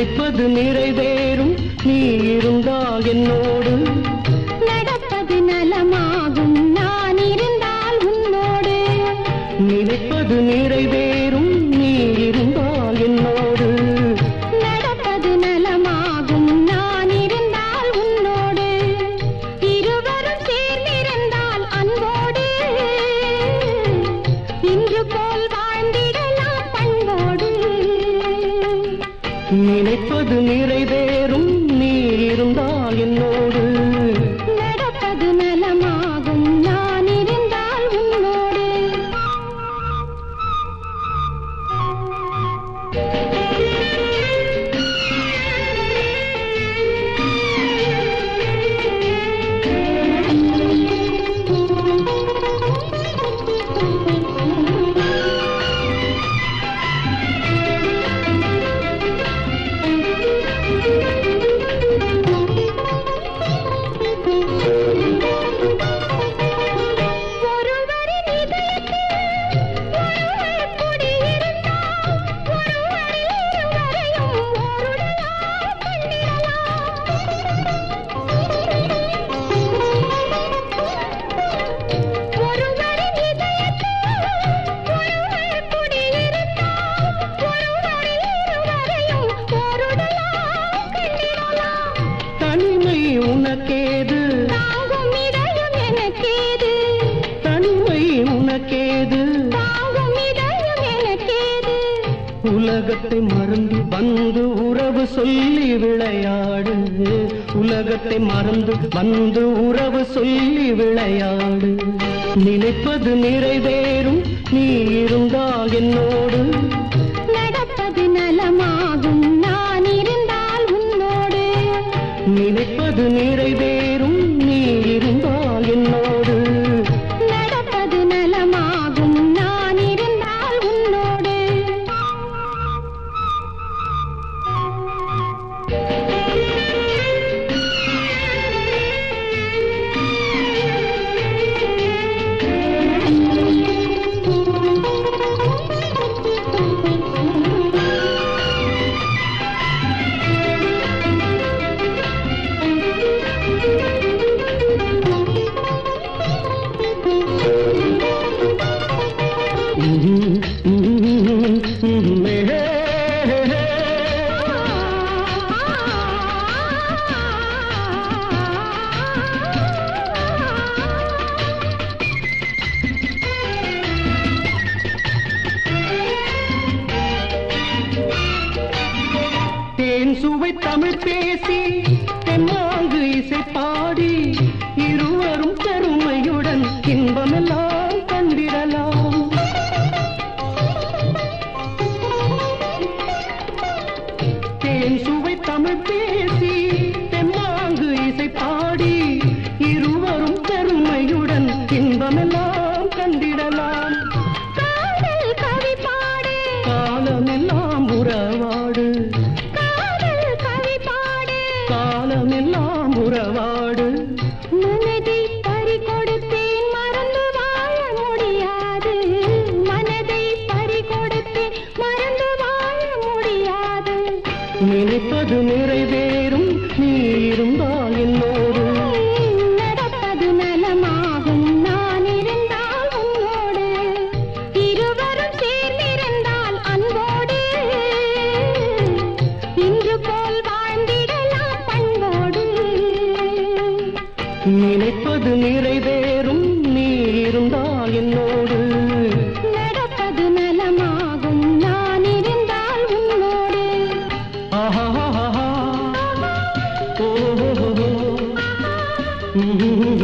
நினைப்பது நிறைவேறும் நீ இருந்தால் என்னோடு நடப்பது நலமாகும் நான் இருந்தால் உன்னோடு நினைப்பது நிறைவேறும் நீ இருந்தால் என்னோடு நடப்பது நலமாகும் நான் இருந்தால் உன்னோடு இருவரும் சேர்ந்திருந்தால் அன்போடு இன்று போல் வாழ்ந்திடலாம் பண்போடு நினைப்பது நிறைவேறும் நீ இருந்தால் என்னோடு நடப்பது நலமாகும் நான் இருந்தால் உன்னோடு ஒருவரின் இதயத்தில் ஒருவர் குடியிருந்தால் ஒருவரில் இருவரையும் ஓருடலாய் கண்டிடலாம். ஒருவரின் இதயத்தில் ஒருவர் குடியிருந்தால் ஒருவரில் இருவரையும் ஓருடலாய் கண்டிடலாம். தனிமை உனக்கேது தாங்கும் இதயம் எனக்கேது தனிமை உனக்கேது தாங்கும் இதயம் எனக்கேது உலகத்தை மறந்து வந்து உறவு சொல்லி விளையாடு உலகத்தை மறந்து வந்து உறவு சொல்லி விளையாடு நினைப்பது நிறைவேறும் நீ இருந்தால் என்னோடு நடப்பது நலமாகும் நான் இருந்தால் உன்னோடு நினைப்பது நிறைவேறும் நீ இருந்தால் என்னோடு நடப்பது நலமாகும் நான் இருந்தால் உன்னோடு தேன் சுவை தமிழ் பேசி தென்னாங்கு இசை பாடி இருவரும் பெருமையுடன் இன்பமெல்லாம் கண்டிடலாம் தேன் சுவை தமிழ் பேசி தென்னாங்கு இசை பாடி இருவரும் பெருமையுடன் இன்பமெல்லாம் கண்டிடலாம் காதல் கவி பாடு காலமெல்லாம் உறவாடு காதல் கவி பாடு காலமெல்லாம் உறவாடு மனதை பறி கொடுத்தேன் மறந்து வாழ முடியாது மனதை பறி கொடுத்தேன் மறந்து வாழ முடியாது நினைப்பது நிறைவேறும் நீ இருந்தால் என்னோடு நடப்பது நலமாகும் நான் இருந்தால் உன்னோடு இருவரும் சேர்ந்திருந்தால் அன்போடு இன்று போல் வாழ்ந்திடலாம் பண்போடு நினைப்பது நிறைவேறும் நீ இருந்தால் என்னோடு நடப்பது நலமாகும் நான் இருந்தால் உன்னோடு ஆஹா ஓ